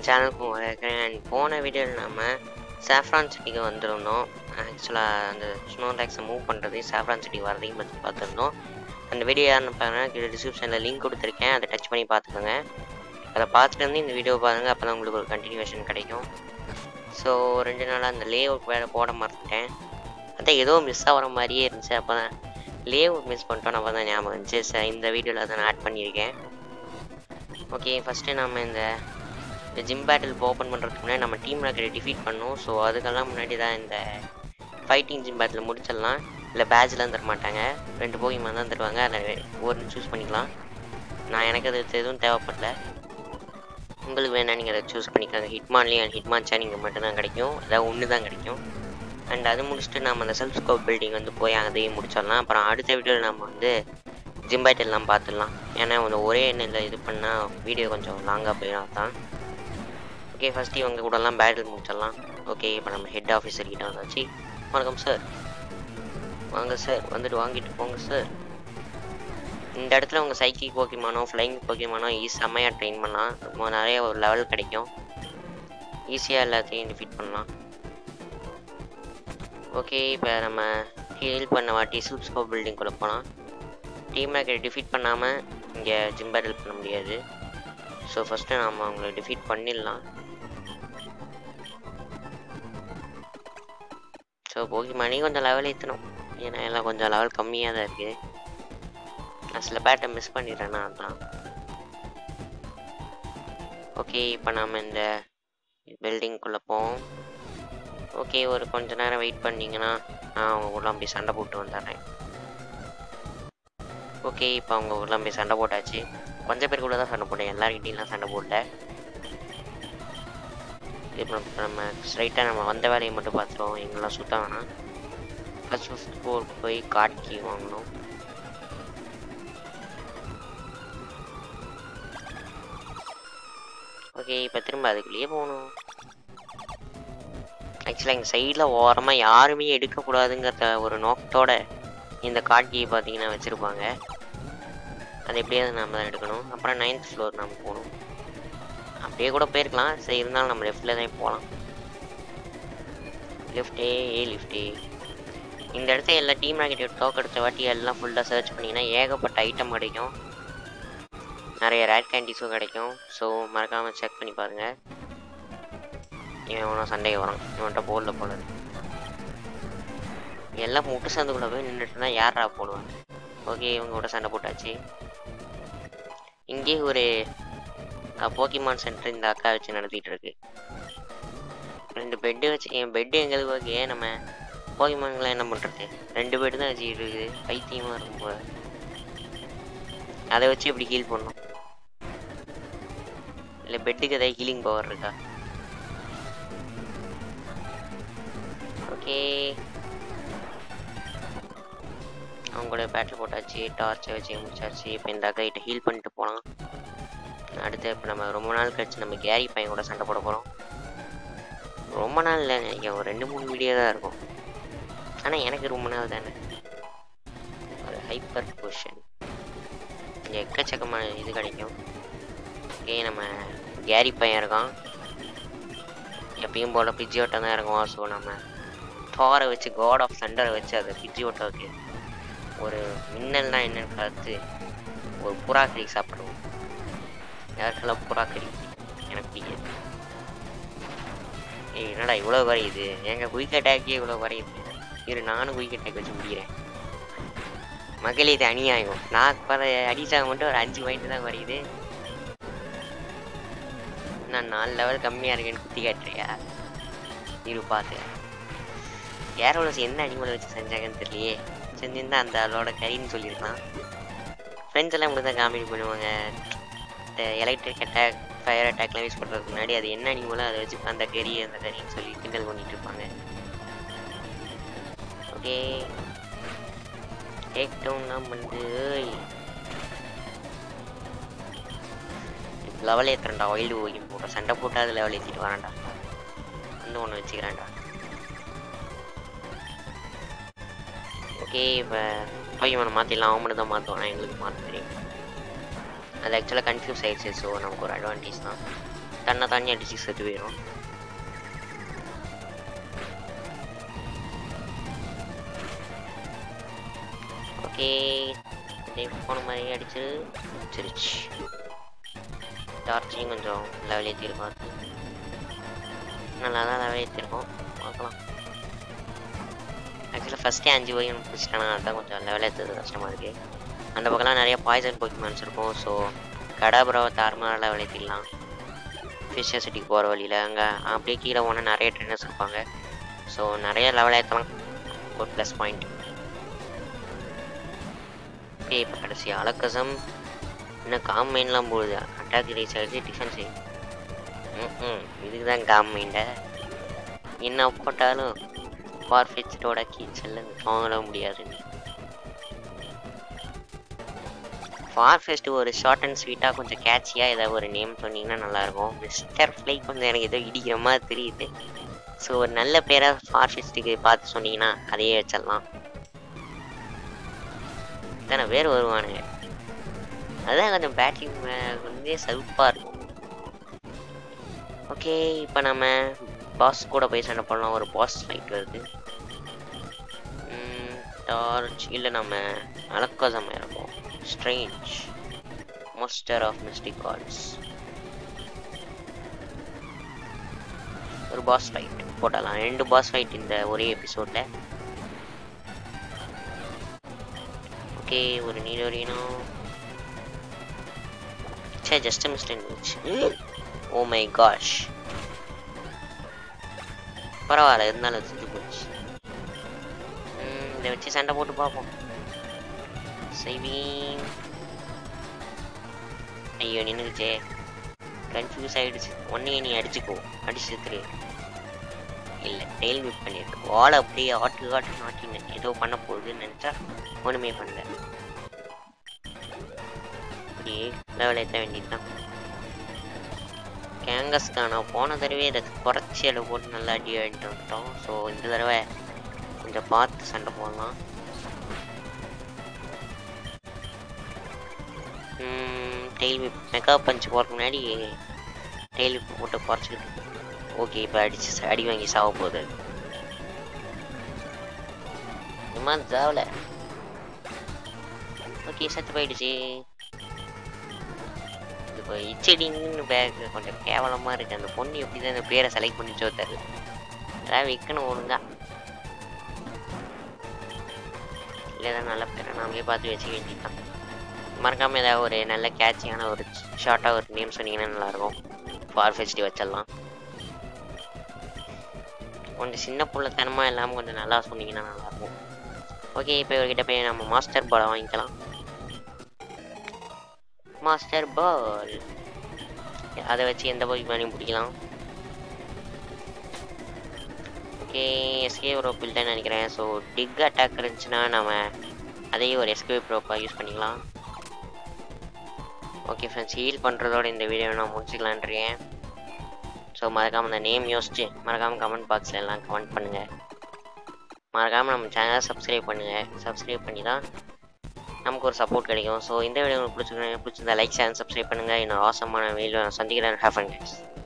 சேனலுக்கும் வரவேற்கிறேன் அண்ட் போன வீடியோவில் நம்ம சாஃப்ரான் சிட்டிக்கு வந்திருந்தோம் ஆக்சுவலாக அந்த ஸ்னோ லேக்ஸை மூவ் பண்ணுறது சாஃப்ரான் சிட்டிக்கு வரதையும் பற்றி பார்த்துருந்தோம் அந்த வீடியோ யாருன்னு பாருங்கள் கீழே டிஸ்கிரிப்ஷனில் லிங்க் கொடுத்துருக்கேன் அதை டச் பண்ணி பார்த்துக்கோங்க அதை பார்த்துட்டு வந்து இந்த வீடியோ பாருங்கள் அப்போ தான் உங்களுக்கு ஒரு கண்டினியூஷன் கிடைக்கும் ஸோ ரெண்டு நாளாக அந்த லே அவுட் வேறு போட மறந்துட்டேன் அதான் ஏதோ மிஸ் ஆகிற மாதிரியே இருந்துச்சு அப்போ தான் லே அவுட் மிஸ் பண்ணிட்டோம் அப்போ தான் ஞாபகம் இருந்துச்சு சார் இந்த வீடியோவில் அதை நான் ஆட் பண்ணியிருக்கேன் ஓகே ஃபஸ்ட்டு நம்ம இந்த இந்த ஜிம் பேட்டில் ஓப்பன் பண்ணுறதுக்கு முன்னாடி நம்ம டீம் ராக்கெட்டை டிஃபீட் பண்ணோம் ஸோ அதுக்கெல்லாம் முன்னாடி தான் இந்த ஃபைட்டிங் ஜிம் பேட்டில் முடிச்சிடலாம் இல்லை பேட்ச்லாம் தர மாட்டாங்க ரெண்டு போகிமான் தான் தருவாங்க அதில் ஒரு சூஸ் பண்ணிக்கலாம் நான் எனக்கு அது எதுவும் தேவைப்படல உங்களுக்கு வேணா நீங்கள் அதை சூஸ் பண்ணிக்கோங்க ஹிட்மான்லேயும் அண்ட் ஹிட்மான் சேனிங்க மட்டும்தான் கிடைக்கும் அதாவது ஒன்று தான் கிடைக்கும் அண்ட் அது முடிச்சுட்டு நம்ம அந்த செல்ஃப் ஸ்கோப் பில்டிங் வந்து போய் அதையும் முடிச்சிடலாம் அப்புறம் அடுத்த வீடியோவில் நம்ம வந்து ஜிம்பைட் எல்லாம் பார்த்துடலாம் ஏன்னா அந்த ஒரே எண்ணில் இது பண்ணால் வீடியோ கொஞ்சம் லாங்காக போயிடும் தான் ஓகே ஃபஸ்ட்டு இவங்க கூடலாம் பேட்டில் முடிச்சிடலாம் ஓகே இப்போ நம்ம ஹெட் ஆஃபீஸர் கிட்ட வந்தாச்சு வணக்கம் சார் வாங்க சார் வந்துட்டு வாங்கிட்டு போங்க சார் இந்த இடத்துல உங்கள் சைக்கிள் போக்கிமானோ ஃப்ளைங் போக்கிமானோ ஈ செம்மையாக ட்ரெயின் பண்ணலாம் ரொம்ப நிறைய ஒரு லெவல் கிடைக்கும் ஈஸியாக எல்லாத்தையும் டிஃபீட் பண்ணலாம் ஓகே இப்போ நம்ம ஹீல் பண்ண வாட்டி சூப்ஸ்கோ பில்டிங்குள்ளே போகலாம் டீம் மேக்கரை டிஃபீட் பண்ணாமல் இங்கே ஜிம் பேட்டில் பண்ண முடியாது ஸோ ஃபஸ்ட்டு நம்ம அவங்கள டிஃபீட் பண்ணிடலாம் ஸோ போகிமானி கொஞ்சம் லெவல் ஏற்றணும் ஏன்னா எல்லாம் கொஞ்சம் லெவல் கம்மியாக தான் இருக்குது நான் சில பேட்டை மிஸ் பண்ணிடுறேன்னா அதான் ஓகே இப்போ நாம் இந்த பில்டிங்குள்ளே போவோம் ஓகே ஒரு கொஞ்ச நேரம் வெயிட் பண்ணிங்கன்னா நான் அவங்க உள்ள போய் சண்டை போட்டு வந்துடுறேன் ஓகே இப்போ அவங்க உள்ள போய் சண்டை போட்டாச்சு கொஞ்சம் பேர் கூட தான் சண்டை போட்டேன் எல்லாருக்கிட்டையும் சண்டை போடல இப்போ நம்ம நம்ம ஸ்ட்ரைட்டாக நம்ம வந்த வேலையை மட்டும் பார்த்துருவோம் எங்கெல்லாம் சுத்த வேணாம் ஃபஸ்ட் ஃபஸ்ட் போர் போய் காட்கி வாங்கணும் ஓகே இப்போ திரும்ப அதுக்குள்ளேயே போகணும் ஆக்சுவலாக எங்கள் சைடில் ஓரமாக யாருமே எடுக்கக்கூடாதுங்கிற ஒரு நோக்கத்தோட இந்த காட்கியை பார்த்தீங்கன்னா வச்சுருப்பாங்க அது எப்படியாவது நம்ம தான் எடுக்கணும் அப்புறம் நைன்த் ஃப்ளோர் நம்ம போகணும் அப்படியே கூட போயிருக்கலாம் சரி இருந்தாலும் நம்ம லெஃப்டில் தான் போகலாம் லெஃப்டே ஏ லிஃப்டே இந்த இடத்துல எல்லா டீம் ராக்கெட் டோக் எடுத்த வாட்டி எல்லாம் ஃபுல்லாக சர்ச் பண்ணிங்கன்னா ஏகப்பட்ட ஐட்டம் கிடைக்கும் நிறைய ரேட் கேண்டீஸும் கிடைக்கும் ஸோ மறக்காமல் செக் பண்ணி பாருங்கள் இவன் இவனோ சண்டைக்கு வரான் இவன்கிட்ட போடல போல எல்லாம் முட்டு சந்துக்குள்ளே போய் நின்றுட்டு தான் யாரா போடுவாங்க ஓகே இவங்க கூட சண்டை போட்டாச்சு இங்கே ஒரு போக்கிமான் சென்டர் இந்த அக்கா வச்சு நடத்திட்டு இருக்கு ரெண்டு பெட்டு வச்சு என் பெட்டு எங்களுக்கு ஓகே நம்ம போக்கிமான்களாம் என்ன பண்ணுறது ரெண்டு பெட்டு தான் வச்சுக்கிட்டு இருக்குது பைத்தியமாக இருக்கும் போல அதை வச்சு இப்படி ஹீல் பண்ணும் இல்லை பெட்டுக்கு ஏதாவது ஹீலிங் பவர் இருக்கா ஓகே அவங்க கூட பேட்டில் போட்டாச்சு டார்ச்சை வச்சு முடிச்சாச்சு இப்போ இந்த அக்கைட்ட ஹீல் பண்ணிட்டு போகலாம் அடுத்து இப்போ நம்ம ரொம்ப நாள் கழிச்சு நம்ம கேரி பையன் கூட சண்டை போட போகிறோம் ரொம்ப நாள் இல்லை நினைக்கிறேன் ஒரு ரெண்டு மூணு வீடியோ தான் இருக்கும் ஆனால் எனக்கு ரொம்ப நாள் தானே ஒரு ஹைப்பர் பொசிஷன் இங்கே எக்கச்சக்கமான இது கிடைக்கும் ஓகே நம்ம கேரி பையன் இருக்கான் எப்பயும் போல பிஜி ஓட்டம் தான் இருக்கும் ஸோ நம்ம தோரை வச்சு காட் ஆஃப் சண்டரை வச்சு அதை பிஜி ஓட்டோக்கு ஒரு மின்னல்னா என்னன்னு பார்த்து ஒரு புறாக்கறி சாப்பிடுவோம் யாருக்கெல்லாம் புறாக்கறி எனக்கு பிடிக்காது ஏய் என்னடா இவ்வளோ குறையுது எங்கள் குயிக் அட்டாக்கே இவ்வளோ குறையுது இரு நானும் குயிக் அட்டாக் வச்சு முடிக்கிறேன் மகளே இது அநியாயம் நான் பல அடிச்சாக மட்டும் ஒரு அஞ்சு பாயிண்ட் தான் குறையுது நான் நாலு லெவல் கம்மியாக இருக்கேன்னு குத்தி காட்டுறியா இரு பார்த்து ஏரோலஸ் என்ன அனிமல் வச்சு செஞ்சாங்கன்னு தெரியலையே செஞ்சிருந்தா அந்த ஆளோட கறின்னு சொல்லியிருக்கலாம் ஃப்ரெண்ட்ஸ் எல்லாம் இப்படி தான் காமெடி பண்ணுவாங்க இந்த எலக்ட்ரிக் அட்டாக் ஃபயர் அட்டாக்லாம் யூஸ் பண்ணுறதுக்கு முன்னாடி அது என்ன அனிமலோ அதை வச்சு அந்த கறி அந்த கறின்னு சொல்லி கிண்டல் பண்ணிட்டு இருப்பாங்க ஓகே டேக் டவுன் தான் வந்து லெவல் ஏற்றுறேன்டா ஒயில்டு ஓகி போட்டோம் சண்டை போட்டு அது லெவல் ஏற்றிட்டு வரேன்டா வந்து ஒன்று வச்சுக்கிறேன்டா ஓகே இப்போ போய் இவனை மாற்றிடலாம் அவன் மட்டும் தான் மாற்றுவான் எங்களுக்கு மாற்ற தெரியும் அது ஆக்சுவலாக கன்ஃபியூஸ் ஆயிடுச்சு ஸோ நமக்கு ஒரு அட்வான்டேஜ் தான் தன்னை தானே அடிச்சு செத்து போயிடும் ஓகே போன மாதிரி அடிச்சு அடிச்சிருச்சு டார்ச்சையும் கொஞ்சம் லெவல் ஏற்றிருக்கோம் நல்லா தான் லெவல் ஏற்றிருக்கோம் பார்க்கலாம் ஆக்சுவலாக ஃபஸ்ட்டே அஞ்சு வரையும் பிடிச்சிட்டேன்னா அதுதான் கொஞ்சம் லெவல் ஏற்றுறது கஷ்டமாக இருக்குது அந்த பக்கம்லாம் நிறைய பாய்சன் போக்கிமான்ஸ் இருக்கும் ஸோ கடாபுராவை தாறுமாற லெவல் ஏற்றிடலாம் ஃபிஷர் சிட்டிக்கு போகிற வழியில் அங்கே அப்படியே கீழே போனால் நிறைய ட்ரெயினர்ஸ் இருப்பாங்க ஸோ நிறைய லெவல் ஏற்றலாம் ஒரு ப்ளஸ் பாயிண்ட் ஓகே இப்போ கடைசி அலக்கசம் இன்னும் காம் மெயின்லாம் போகுது அட்டாக் ரேஸ் ஆகிடுச்சு டிஃபென்ஸ் ம் இதுக்கு தான் காம் மெயின்ட என்ன போட்டாலும் ஃபார்ஃபிட்ஸோட கீச்சல்ல வாங்கிட முடியாது ஃபார்ஃபெஸ்ட் ஒரு ஷார்ட் அண்ட் ஸ்வீட்டாக கொஞ்சம் கேட்சியாக ஏதாவது ஒரு நேம் சொன்னீங்கன்னா நல்லாயிருக்கும் மிஸ்டர் ஃப்ளை கொஞ்சம் எனக்கு ஏதோ இடிக்கிற மாதிரி தெரியுது ஸோ ஒரு நல்ல பேராக ஃபார்ஃபெஸ்ட்டுக்கு பார்த்து சொன்னீங்கன்னா அதையே வச்சிடலாம் இத்தனை பேர் வருவானுங்க அதான் கொஞ்சம் பேட்டிங் வந்து சவுப்பாக இருக்கும் ஓகே இப்போ நம்ம பாஸ் கூட போய் சண்டை பண்ணலாம் ஒரு பாஸ் ஃபைட் வருது டார்ச் இல்லை நம்ம அலக்கோசம் இருக்கும் strange monster of mystic cards ஒரு பாஸ் ஃபைட் போட்டலாம் ரெண்டு பாஸ் ஃபைட் இந்த ஒரே எபிசோடில் ஓகே ஒரு நீடோரினோ சே ஜஸ்ட் மிஸ்டேக் இருந்துச்சு ஓ மை காஷ் பரவாயில்ல இருந்தாலும் செஞ்சு போச்சு இதை வச்சு சண்டை போட்டு பார்ப்போம் செய்வீன் ஐயோ நின்றுச்சே கன்ஃபியூஸ் ஆயிடுச்சு ஒன்னையே நீ அடிச்சுக்கோ அடிச்சு செத்துரு இல்லை டெய்ல் விப் பண்ணிருக்கு வாழை அப்படியே ஆட்டு ஆட்டு நாட்டின்னு ஏதோ பண்ண போகுதுன்னு நினச்சா ஒன்றுமே பண்ணல அப்படியே லெவல் ஏற்ற வேண்டியதுதான் கேங்கஸ்க்கான போன தடவை இதை குறைச்சி அளவு போட்டு நல்லா அடி ஆகிட்டு வந்துட்டோம் ஸோ இந்த தடவை கொஞ்சம் பார்த்து சண்டை போடலாம் டெய்ல் விப் மெகா பஞ்ச் போகிறதுக்கு முன்னாடி டெய்ல் விப் போட்டு குறைச்சிக்கிட்டு ஓகே இப்போ அடிச்சு அடி வாங்கி சாவ போகுது சும்மா சாவல ஓகே செத்து போயிடுச்சு இப்போ இச்சடின்னு பேக் கொஞ்சம் கேவலமாக இருக்குது அந்த பொண்ணு எப்படி தான் இந்த பேரை செலக்ட் பண்ணிச்சோ தெரியல அதாவது விற்கணும் ஒழுங்கா இல்லை ஏதாவது நல்ல பேரை நாமளே பார்த்து வச்சுக்க வேண்டியதுதான் மறக்காமல் ஏதாவது ஒரு நல்ல கேட்சியான ஒரு ஷார்ட்டாக ஒரு நேம் சொன்னீங்கன்னா நல்லாயிருக்கும் ஃபார் ஃபெஸ்டி வச்சிடலாம் கொஞ்சம் சின்ன புள்ளத்தனமாக இல்லாமல் கொஞ்சம் நல்லா சொன்னீங்கன்னா நல்லாயிருக்கும் ஓகே இப்போ இவர்கிட்ட போய் நம்ம மாஸ்டர் பாலை வாங்கிக்கலாம் மாஸ்டர் பால் அதை வச்சு எந்த போக்கிமானையும் பிடிக்கலாம் ஓகே எஸ்கேப் ரோப் இல்லைன்னு நினைக்கிறேன் ஸோ டிக் அட்டாக் இருந்துச்சுன்னா நம்ம அதையும் ஒரு எஸ்கேப் ரோப்பாக யூஸ் பண்ணிக்கலாம் ஓகே ஃப்ரெண்ட்ஸ் ஹீல் பண்ணுறதோட இந்த வீடியோ நான் முடிச்சுக்கலான்றேன் ஸோ மறக்காமல் அந்த நேம் யோசிச்சு மறக்காமல் கமெண்ட் பாக்ஸில் எல்லாம் கமெண்ட் பண்ணுங்கள் மறக்காமல் நம்ம சேனலை சப்ஸ்கிரைப் பண்ணுங்கள் சப்ஸ்கிரைப் பண்ணி தான் நமக்கு ஒரு சப்போர்ட் கிடைக்கும் ஸோ இந்த வீடியோ உங்களுக்கு பிடிச்சிருந்தா பிடிச்சிருந்தா லைக் சேனல் சப்ஸ்கிரைப் பண்ணுங்கள் இன்னொரு ஆசமான வீடியோ சந்திக்கிறேன் ஹேஃப் அண்ட்